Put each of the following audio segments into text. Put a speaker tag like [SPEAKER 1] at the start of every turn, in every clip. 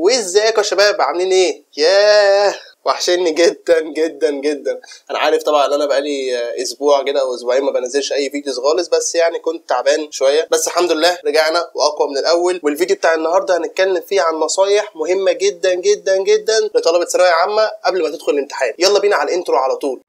[SPEAKER 1] وازيكم يا شباب عاملين ايه ياه وحشني جدا جدا جدا انا عارف طبعا ان انا بقالي اسبوع كده او اسبوعين ما بنزلش اي فيديوز خالص بس يعني كنت تعبان شويه بس الحمد لله رجعنا واقوى من الاول والفيديو بتاع النهارده هنتكلم فيه عن نصايح مهمه جدا جدا جدا لطلبه ثانويه عامه قبل ما تدخل الامتحان يلا بينا على الانترو على طول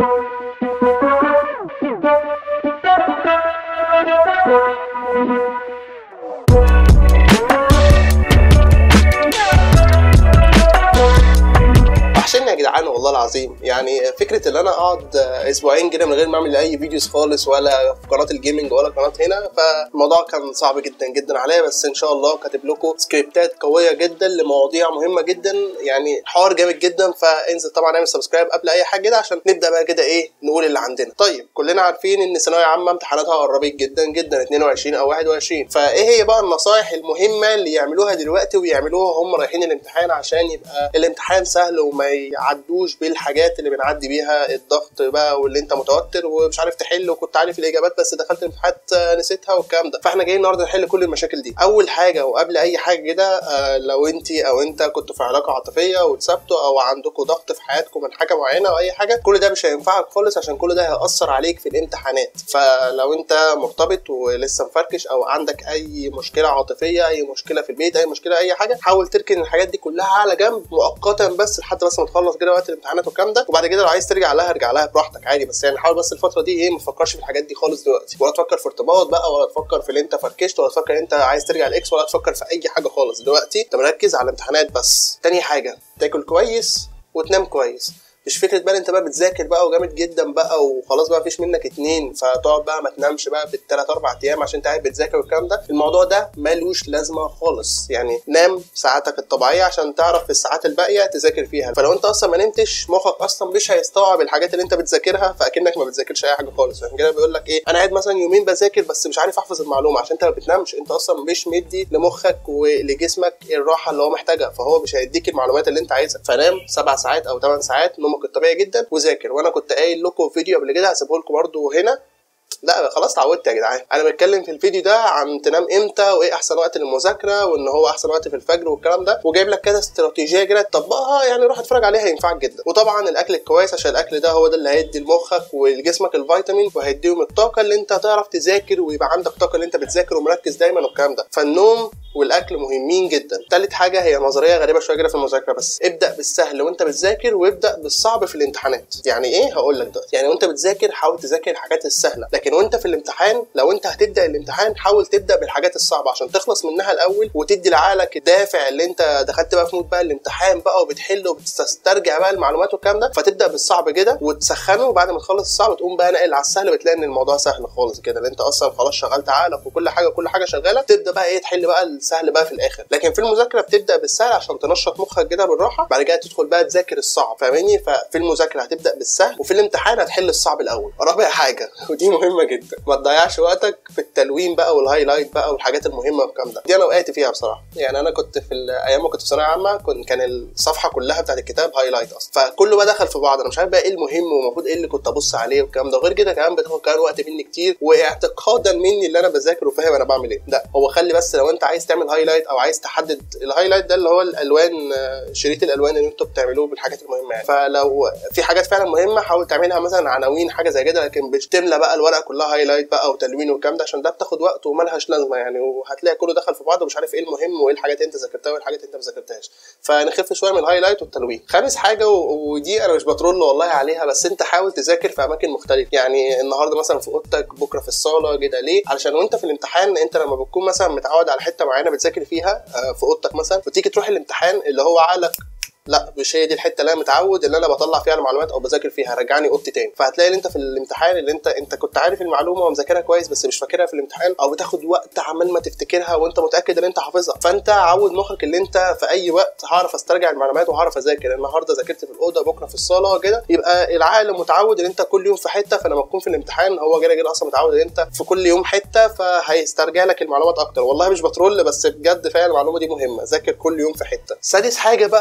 [SPEAKER 1] وحشني يا جدعان والله العظيم يعني فكره ان انا اقعد اسبوعين كده من غير ما اعمل اي فيديوز خالص ولا في قناه الجيمنج ولا قناه هنا فالموضوع كان صعب جدا جدا عليا بس ان شاء الله كاتب لكم سكريبتات قويه جدا لمواضيع مهمه جدا يعني حوار جامد جدا فانزل طبعا اعمل سبسكرايب قبل اي حاجه كده عشان نبدا بقى كده ايه نقول اللي عندنا طيب كلنا عارفين ان ثانويه عامه امتحاناتها قربت جدا جدا 22 او 21 فايه هي بقى النصايح المهمه اللي يعملوها دلوقتي ويعملوها هم رايحين الامتحان عشان يبقى الامتحان سهل وما يعدوش بالحاجات اللي بنعدي بيها الضغط بقى واللي انت متوتر ومش عارف تحل وكنت عارف الاجابات بس دخلت الامتحانات نسيتها والكلام ده فاحنا جايين النهارده نحل كل المشاكل دي اول حاجه وقبل اي حاجه كده آه لو انت او انت كنتوا في علاقه عاطفيه واتسابتوا او عندكم ضغط في حياتكم من حاجه معينه او اي حاجه كل ده مش هينفعك خالص عشان كل ده هياثر عليك في الامتحانات فلو انت مرتبط ولسه مفركش او عندك اي مشكله عاطفيه اي مشكله في البيت اي مشكله اي حاجه حاول تركن الحاجات دي كلها على جنب مؤقتا بس لحد بس ما تخلص كده وقت الامتحانات والكلام ده وبعد كده لو عايز ترجع لها ارجع لها براحتك عادي بس يعني حاول بس الفتره دي ايه ما تفكرش في الحاجات دي خالص دلوقتي ولا تفكر في ارتباط بقى ولا تفكر في اللي انت فركشت ولا تفكر انت عايز ترجع لاكس ولا تفكر في اي حاجه خالص دلوقتي انت مركز على الامتحانات بس تاني حاجه تاكل كويس وتنام كويس مش فكره بقى انت بقى بتذاكر بقى وجامد جدا بقى وخلاص بقى مفيش منك اتنين فتقعد بقى ما تنامش بقى بالثلاث اربع ايام عشان انت قاعد بتذاكر والكلام ده الموضوع ده ملوش لازمه خالص يعني نام ساعاتك الطبيعيه عشان تعرف في الساعات الباقيه تذاكر فيها فلو انت اصلا ما نمتش مخك اصلا مش هيستوعب الحاجات اللي انت بتذاكرها فاكنك ما بتذاكرش اي حاجه خالص عشان كده بيقول لك ايه انا قاعد مثلا يومين بذاكر بس مش عارف احفظ المعلومه عشان انت ما بتنامش انت اصلا مش مدي لمخك ولجسمك الراحه اللي هو محتاجها فهو مش هيديك المعلومات اللي انت عايزها فنام سبع ساعات او ثمان ساعات نومك الطبيعي جدا وذاكر وانا كنت قايل لكم فيديو قبل كده هسيبه لكم برده هنا لا خلاص اتعودت يا جدعان انا بتكلم في الفيديو ده عن تنام امتى وايه احسن وقت للمذاكره وان هو احسن وقت في الفجر والكلام ده وجايب لك كذا استراتيجيه كده تطبقها يعني روح اتفرج عليها هينفعك جدا وطبعا الاكل الكويس عشان الاكل ده هو ده اللي هيدي لمخك ولجسمك الفيتامين وهيديهم الطاقه اللي انت هتعرف تذاكر ويبقى عندك طاقه اللي انت بتذاكر ومركز دايما والكلام ده فالنوم والاكل مهمين جدا تالت حاجه هي نظريه غريبه شويه كده في المذاكره بس ابدا بالسهل وانت بتذاكر وابدا بالصعب في الامتحانات يعني ايه هقول لك دلوقتي يعني وانت بتذاكر حاول تذاكر الحاجات السهله لكن وانت في الامتحان لو انت هتبدا الامتحان حاول تبدا بالحاجات الصعبه عشان تخلص منها الاول وتدي لعقلك الدافع اللي انت دخلت بقى في مود بقى الامتحان بقى وبتحل وبتسترجع بقى المعلومات والكلام ده فتبدا بالصعب كده وتسخنه وبعد ما تخلص الصعب تقوم بقى ناقل على السهل بتلاقي ان الموضوع سهل خالص كده اللي انت اصلا خلاص شغلت عقلك وكل حاجه كل حاجه شغاله تبدا بقى ايه تحل بقى السهل بقى في الاخر لكن في المذاكره بتبدا بالسهل عشان تنشط مخك كده بالراحه بعد كده تدخل بقى تذاكر الصعب فاهماني ففي المذاكره هتبدا بالسهل وفي الامتحان هتحل الصعب الاول رابع حاجه ودي مهمه جدا ما تضيعش وقتك في التلوين بقى والهايلايت بقى والحاجات المهمه والكلام ده دي انا وقعت فيها بصراحه يعني انا كنت في ايام ما كنت في ثانويه عامه كنت كان الصفحه كلها بتاعت الكتاب هايلايت اصلا فكله بقى دخل في بعض انا مش عارف بقى ايه المهم ومفروض ايه اللي كنت ابص عليه والكلام ده وغير كده كمان بتاخد كمان وقت مني كتير واعتقادا مني اللي انا بذاكر وفاهم انا بعمل ايه لا هو خلي بس لو انت عايز تعمل هايلايت او عايز تحدد الهايلايت ده اللي هو الالوان شريط الالوان اللي انتوا بتعملوه بالحاجات المهمه يعني فلو في حاجات فعلا مهمه حاول تعملها مثلا عناوين حاجه زي كده لكن مش تملى بقى الورقه كلها هايلايت بقى وتلوين والكلام ده عشان ده بتاخد وقت وملهاش لازمه يعني وهتلاقي كله دخل في بعض ومش عارف ايه المهم وايه الحاجات اللي انت ذاكرتها وايه الحاجات اللي انت ما ذاكرتهاش فنخف شويه من الهايلايت والتلوين خامس حاجه ودي انا مش بترول والله عليها بس انت حاول تذاكر في اماكن مختلفه يعني النهارده مثلا في اوضتك بكره في الصاله كده ليه علشان وانت في الامتحان انت لما بتكون مثلا متعود على حته معينه بتذاكر فيها في اوضتك مثلا وتيجي تروح الامتحان اللي هو عقلك لا مش هي دي الحته اللي انا متعود اللي انا بطلع فيها المعلومات او بذاكر فيها رجعني اوضتي تاني فهتلاقي ان انت في الامتحان اللي انت انت كنت عارف المعلومه ومذاكرها كويس بس مش فاكرها في الامتحان او بتاخد وقت عمال ما تفتكرها وانت متاكد ان انت حافظها فانت عود مخك اللي انت في اي وقت هعرف استرجع المعلومات وهعرف اذاكر النهارده ذاكرت في الاوضه بكره في الصاله كده يبقى العقل متعود ان انت كل يوم في حته فلما تكون في الامتحان هو كده كده اصلا متعود ان انت في كل يوم حته فهيسترجع لك المعلومات اكتر والله مش بترول بس بجد فعلا المعلومه دي مهمه ذاكر كل يوم في حته سادس حاجه بقى ودي في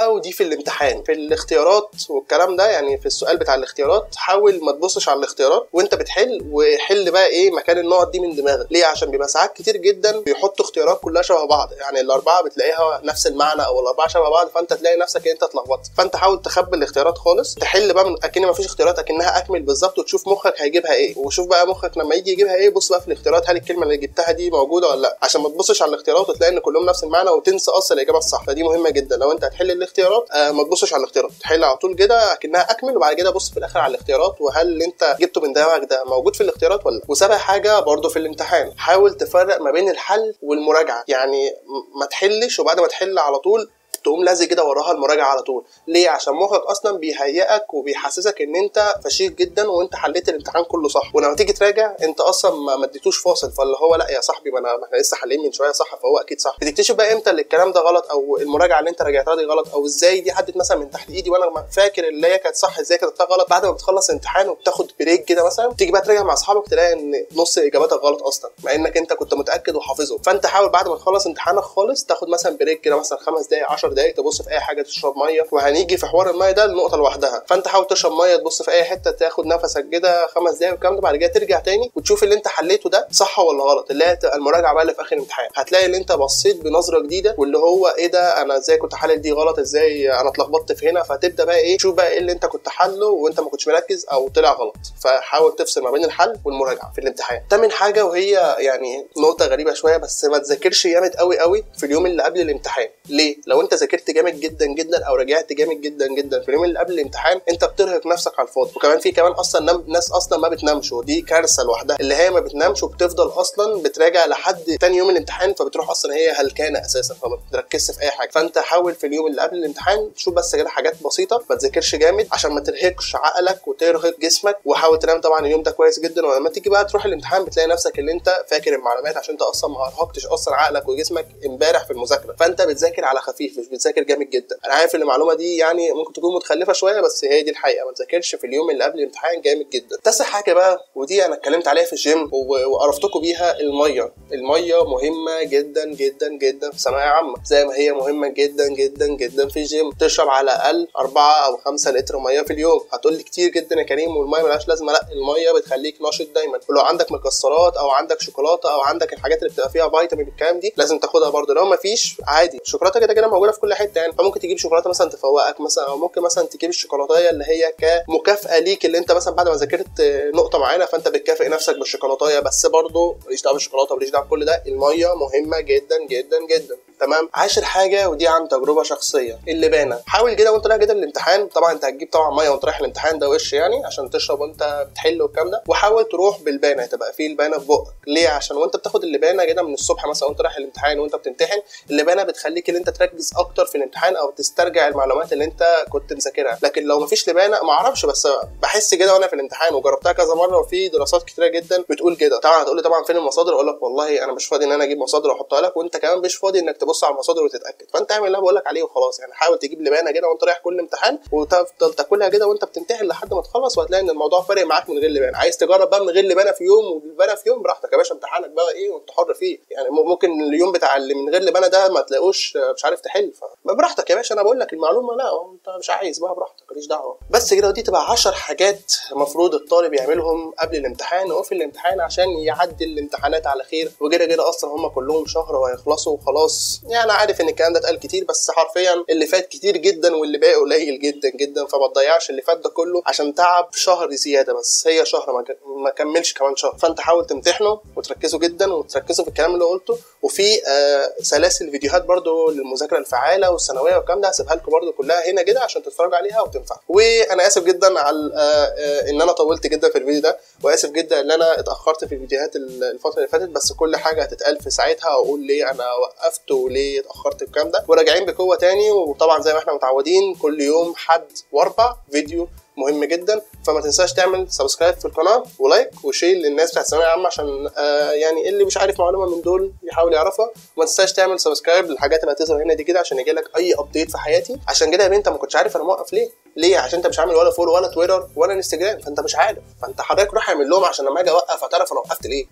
[SPEAKER 1] الامتحان في الاختيارات والكلام ده يعني في السؤال بتاع الاختيارات حاول ما تبصش على الاختيارات وانت بتحل وحل بقى ايه مكان النقط دي من دماغك ليه عشان بيبقى ساعات كتير جدا بيحطوا اختيارات كلها شبه بعض يعني الاربعه بتلاقيها نفس المعنى او الاربعه شبه بعض فانت تلاقي نفسك انت اتلخبطت فانت حاول تخبي الاختيارات خالص تحل بقى من اكن ما فيش اختيارات اكنها اكمل بالظبط وتشوف مخك هيجيبها ايه وشوف بقى مخك لما يجي يجيبها ايه بص بقى في الاختيارات هل الكلمه اللي جبتها دي موجوده ولا لا عشان ما تبصش على الاختيارات وتلاقي ان كلهم نفس المعنى وتنسى اصلا الاجابه الصح فدي مهمه جدا لو انت هتحل الاختيارات آه ما تبصش على الاختيارات تحل على طول كده اكنها اكمل وبعد كده بص في الاخر على الاختيارات وهل اللي انت جبته من دماغك ده موجود في الاختيارات ولا لا وسابع حاجه برضو في الامتحان حاول تفرق ما بين الحل والمراجعه يعني ما تحلش وبعد ما تحل على طول تقوم لازق كده وراها المراجعه على طول ليه عشان مخك اصلا بيهيئك وبيحسسك ان انت فشيخ جدا وانت حليت الامتحان كله صح ولما تيجي تراجع انت اصلا ما اديتوش فاصل فاللي هو لا يا صاحبي ما انا ما احنا لسه حالين من شويه صح فهو اكيد صح بتكتشف بقى امتى اللي الكلام ده غلط او المراجعه اللي انت راجعتها دي غلط او ازاي دي عدت مثلا من تحت ايدي وانا فاكر اللي هي كانت صح ازاي كانت غلط بعد ما بتخلص امتحان وبتاخد بريك كده مثلا تيجي بقى تراجع مع اصحابك تلاقي ان نص اجاباتك غلط اصلا مع انك انت كنت متاكد وحافظه فانت حاول بعد ما تخلص امتحانك خالص تاخد مثلا بريك كده مثلا خمس دقائق 10 دقائق تبص في اي حاجه تشرب ميه وهنيجي في حوار الميه ده لنقطه لوحدها فانت حاول تشرب ميه تبص في اي حته تاخد نفسك كده خمس دقايق والكلام ده بعد كده ترجع تاني وتشوف اللي انت حليته ده صح ولا غلط اللي هي المراجعه بقى اللي في اخر الامتحان هتلاقي اللي انت بصيت بنظره جديده واللي هو ايه ده انا ازاي كنت حلل دي غلط ازاي انا اتلخبطت في هنا فتبدا بقى ايه تشوف بقى ايه اللي انت كنت حله وانت ما كنتش مركز او طلع غلط فحاول تفصل ما بين الحل والمراجعه في الامتحان تامن حاجه وهي يعني نقطه غريبه شويه بس ما تذاكرش جامد قوي قوي في اليوم اللي قبل الامتحان ليه لو انت ذاكرت جامد جدا جدا او رجعت جامد جدا جدا في اليوم اللي قبل الامتحان انت بترهق نفسك على الفاضي وكمان في كمان اصلا نام ناس اصلا ما بتنامش ودي كارثه لوحدها اللي هي ما بتنامش وبتفضل اصلا بتراجع لحد تاني يوم الامتحان فبتروح اصلا هي هلكانه اساسا فما بتركزش في اي حاجه فانت حاول في اليوم اللي قبل الامتحان تشوف بس كده حاجات بسيطه ما تذاكرش جامد عشان ما ترهقش عقلك وترهق جسمك وحاول تنام طبعا اليوم ده كويس جدا ولما تيجي بقى تروح الامتحان بتلاقي نفسك اللي انت فاكر المعلومات عشان انت اصلا ما ارهقتش اصلا عقلك وجسمك امبارح في المذاكره فانت بتذاكر على خفيف مش بتذاكر جامد جدا انا عارف ان المعلومه دي يعني ممكن تكون متخلفه شويه بس هي دي الحقيقه ما تذاكرش في اليوم اللي قبل الامتحان جامد جدا تاسع حاجه بقى ودي انا اتكلمت عليها في الجيم وعرفتكم بيها الميه الميه مهمه جدا جدا جدا في ثانويه عامه زي ما هي مهمه جدا جدا جدا في الجيم تشرب على الاقل 4 او 5 لتر ميه في اليوم هتقول لي كتير جدا يا كريم والميه ملهاش لازمه لا الميه بتخليك ناشط دايما ولو عندك مكسرات او عندك شوكولاته او عندك الحاجات اللي بتبقى فيها فيتامين والكلام دي لازم تاخدها برده لو ما فيش عادي الشوكولاته كده كده موجوده في كل حته يعني فممكن تجيب شوكولاته مثلا تفوقك مثلا او ممكن مثلا تجيب الشوكولاته اللي هي كمكافاه ليك اللي انت مثلا بعد ما ذاكرت نقطه معينه فانت بتكافئ نفسك بالشوكولاته بس برضه ماليش دعوه بالشوكولاته ماليش دعوه بكل ده الميه مهمه جدا جدا جدا تمام عاشر حاجه ودي عن تجربه شخصيه اللبانه حاول كده وانت رايح كده الامتحان طبعا انت هتجيب طبعا ميه وانت رايح الامتحان ده وش يعني عشان تشرب وانت بتحل والكلام ده وحاول تروح بالبانه تبقى في البانه في بقك ليه عشان وانت بتاخد اللبانه كده من الصبح مثلا وانت رايح الامتحان وانت بتمتحن اللبانه بتخليك ان انت تركز اكتر في الامتحان او تسترجع المعلومات اللي انت كنت مذاكرها لكن لو مفيش لبانه ما اعرفش بس بحس كده وانا في الامتحان وجربتها كذا مره وفي دراسات كتيره جدا بتقول كده طبعا هتقول لي طبعا فين المصادر اقول لك والله انا مش فاضي ان انا اجيب مصادر واحطها لك وانت كمان مش فاضي انك تبص على المصادر وتتاكد فانت اعمل اللي انا بقول لك عليه وخلاص يعني حاول تجيب لبانه كده وانت رايح كل امتحان وتفضل تاكلها كده وانت بتمتحن لحد ما تخلص وهتلاقي ان الموضوع فارق معاك من غير لبانه عايز تجرب بقى من غير لبانه في يوم وبلبانه في يوم براحتك يا باشا امتحانك بقى ايه وانت حر فيه يعني ممكن اليوم بتاع اللي من غير لبانه ده ما تلاقوش مش عارف تحل فبراحتك يا باشا انا بقول لك المعلومه لا انت مش عايز بقى براحتك ماليش دعوه بس كده ودي تبقى 10 حاجات المفروض الطالب يعملهم قبل الامتحان وفي الامتحان عشان يعدي الامتحانات على خير وكده كده اصلا هم كلهم شهر وهيخلصوا وخلاص يعني عارف ان الكلام ده اتقال كتير بس حرفيا اللي فات كتير جدا واللي باقي قليل جدا جدا فما تضيعش اللي فات ده كله عشان تعب شهر زياده بس هي شهر ما كملش كمان شهر فانت حاول تمتحنه وتركزوا جدا وتركزوا في الكلام اللي قلته وفي آه سلاسل فيديوهات برضو للمذاكره الفعاله والثانويه والكلام ده هسيبها لكم برضو كلها هنا كده عشان تتفرجوا عليها وتنفع وانا اسف جدا على آه آه ان انا طولت جدا في الفيديو ده واسف جدا ان انا اتاخرت في الفيديوهات الفتره اللي فاتت بس كل حاجه هتتقال في ساعتها واقول ليه انا وقفت وليه اتاخرت الكلام ده وراجعين بقوه تاني وطبعا زي ما احنا متعودين كل يوم حد واربع فيديو مهم جدا فما تنساش تعمل سبسكرايب في القناه ولايك وشير للناس بتاعت الثانويه العامه عشان آه يعني اللي مش عارف معلومه من دول يحاول يعرفها وما تنساش تعمل سبسكرايب للحاجات اللي هتظهر هنا دي كده عشان يجي لك اي ابديت في حياتي عشان كده يا بنت انت ما كنتش عارف انا موقف ليه ليه عشان انت مش عامل ولا فولو ولا تويتر ولا انستجرام فانت مش عارف فانت حضرتك روح اعمل لهم عشان لما اجي اوقف هتعرف انا وقفت ليه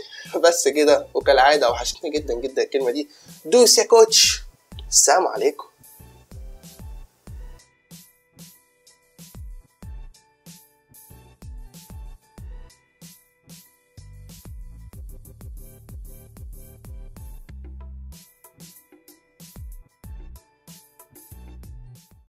[SPEAKER 1] وبس كده وكالعاده وحشتني جدا جدا الكلمه دي دوس يا كوتش السلام عليكم